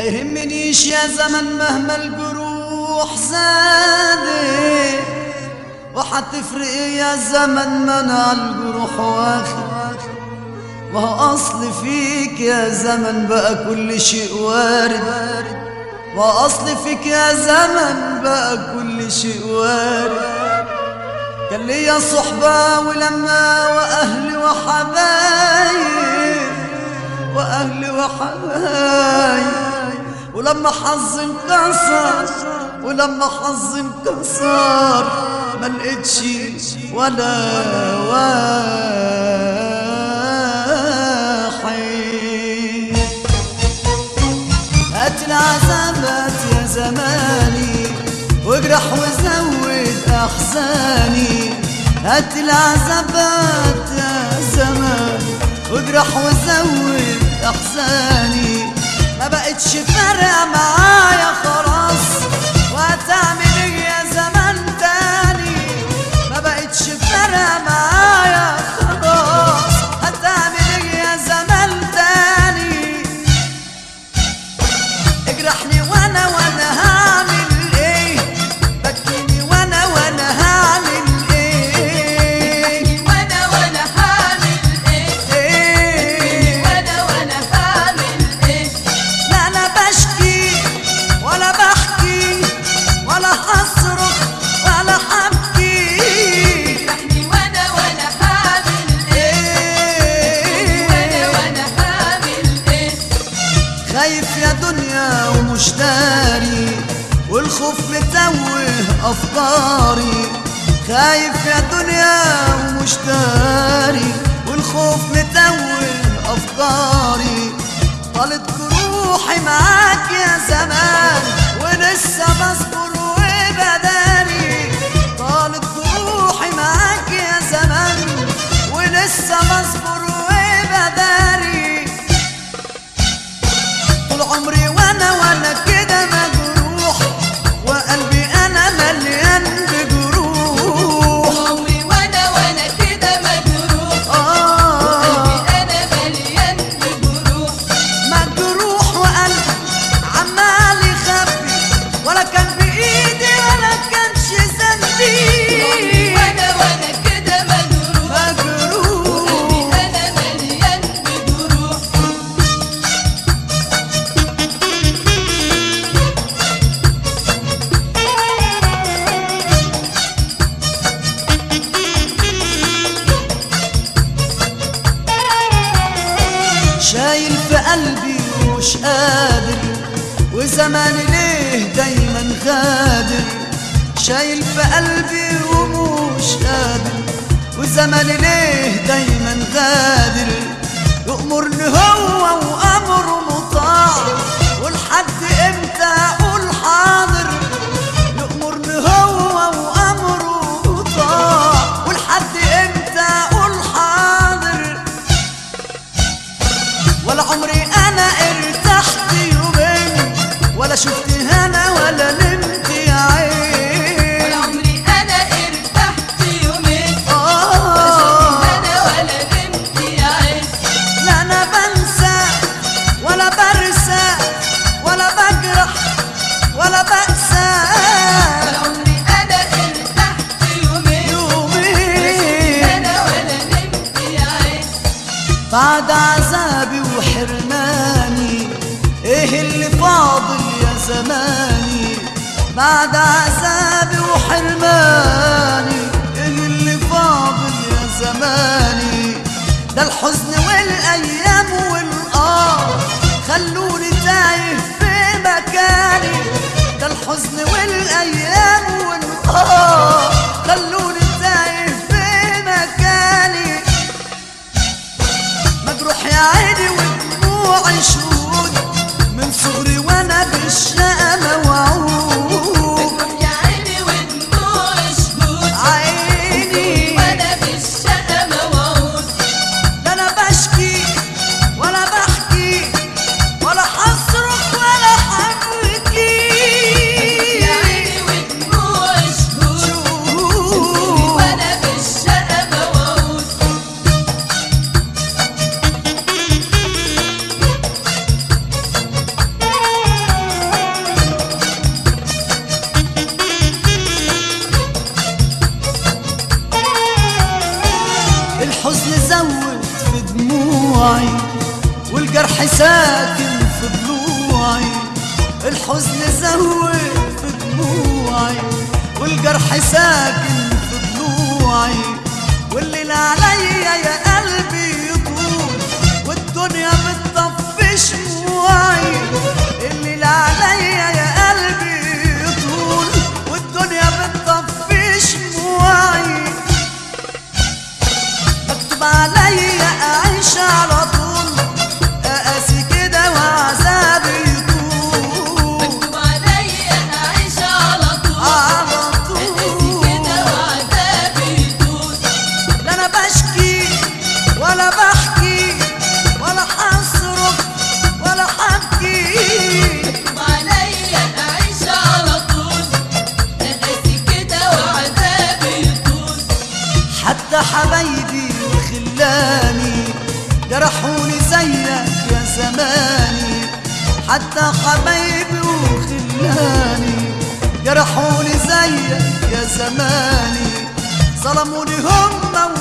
يهمنيش يا زمن مهما الجروح زادت وحتفرق إيه يا زمن منع الجروح واخد وهو أصل فيك يا زمن بقى كل شيء وارد وأصل فيك يا زمن بقى كل شيء وارد كان ليا صحبة ولما وأهلي وحبايب وأهلي وحبايب ولما حظي انكسر ولما حظي انكسر ما لقيتش ولا واحد هات العذابات يا زماني واجرح وزود احزاني هات العذابات يا زمان واجرح وزود احزاني ما بقتش فارقه معايا خلاص وهتعمل ايه يا زمان تاني ما بقتش فارقه معايا خلاص هتعمل ايه يا زمان تاني اجرحني وانا وانا هعمل ايه بكيني وانا وانا هعمل ايه وانا وانا هعمل ايه ايه وانا وانا هعمل ايه لا انا بشكي ولا بحكي ولا هصرخ ولا حبكي اجرحني وانا وانا هعمل ايه وانا ايه وانا هعمل ايه خايف يا دنيا ومش داري والخوف متوه افكاري خايف يا دنيا ومش داري والخوف متوه افكاري طالت جروحي معاك يا زمان ولسه بصبر وبداري طالت جروحي معاك يا زمان ولسه بصبر وبداري طول عمري وانا وانا كده مجروح وقلبي انا مليان بجروح عمري وانا وانا كده مجروح اه قلبي انا مليان بجروح مجروح وقلبي عمال يخبي ولا كان بايدي ولا كانش عمري ذنبي وانا وانا كده مجروح قلبي مجروح انا مليان بجروح شايل في قلبي ومش قادر وزماني ليه دايما غادر شايل في قلبي ومش قادر وزماني ليه دايما غادر يأمرني هو وأمره مطاع ولحد امتى أقول حاضر يأمرني هو وأمره مطاع ولحد امتى أقول حاضر ولا عمري انا ارتحت يومين ولا شفت هنا ولا نمت يا ولا عين عمري انا ارتحت يومين آه انا ولا نمت يا عين لا انا بنسى ولا برسى ولا بجرح ولا بأسى ولا عمري انا ارتحت يومين يومين انا ولا نمت يا عين بعد عذابي وحرماني ايه اللي فاضل يا زماني بعد عذابي وحرماني ايه اللي فاضل يا زماني ده الحزن والايام والقار خلوني تايه في مكاني ده الحزن والايام والقار خلوني تايه في مكاني مجروح يا عيني ودموعي شهود من صغري وانا بالشقى موعود مجروح يا عيني ودموع شهود عيني وانا بالشقا موعود لا انا بشكي ولا بحكي ولا حصرخ ولا حبكي يا عيني ودموع شهود شهود وانا بالشقا موعود زود في دموعي والجرح ساكن في ضلوعي الحزن زود في دموعي والجرح ساكن في ضلوعي والليل عليا يا قلبي يطول والدنيا بتطفي شموعي الليل عليا يا قلبي يطول والدنيا بتطفي شموعي مكتوب عليا اعيش على طول اقاسي كده وعذابي يطول مكتوب عليا أعيش على طول على أقاسي كده طول وعذابي يطول لا انا بشكي ولا بحكي ولا حصرف ولا حبكي مكتوب عليا أعيش على طول أقاسي كده وعذابي يطول حتى حبايبي وخلاني جرحوني زيك يا زماني حتى حبايبي وخلاني جرحوني زيك يا زماني ظلموني هم